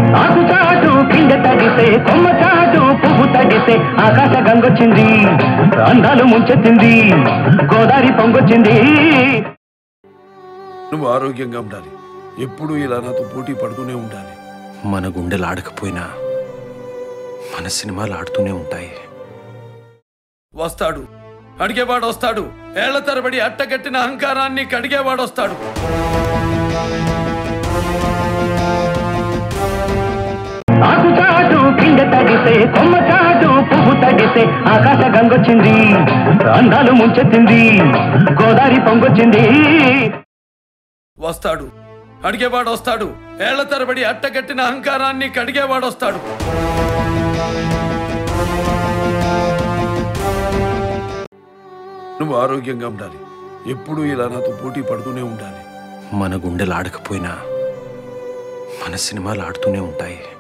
ఆకు చాటు పిండ తడితే కొమ్మ చాటు పువ్వు తడితే ఆకాశ గంగొచ్చింది అందాలు ముంచెత్తింది గోదావరి పొంగొచ్చింది నువ్వు ఆరోగ్యంగా ఉండాలి ఎప్పుడూ ఇలా నాతో పోటీ పడుతూనే ఉండాలి మన గుండెలు ఆడకపోయినా మన సినిమాలు ఆడుతూనే ఉంటాయి వస్తాడు అడిగేవాడు వస్తాడు ఏళ్ల తరబడి అట్టగట్టిన అహంకారాన్ని కడిగేవాడు వస్తాడు ఆకు చాటు పిండ తడితే కొమ్మ చాటు పువ్వు తడితే ఆకాశ గంగొచ్చింది అందాలు ముంచెత్తింది గోదావరి పొంగొచ్చింది వస్తాడు అడిగేవాడు వస్తాడు ఏళ్ల తరబడి అట్టగట్టిన అహంకారాన్ని కడిగేవాడు వస్తాడు నువ్వు ఆరోగ్యంగా ఉండాలి ఎప్పుడూ ఇలా నాతో పోటీ పడుతూనే ఉండాలి మన గుండెలు ఆడకపోయినా మన సినిమాలు ఆడుతూనే ఉంటాయి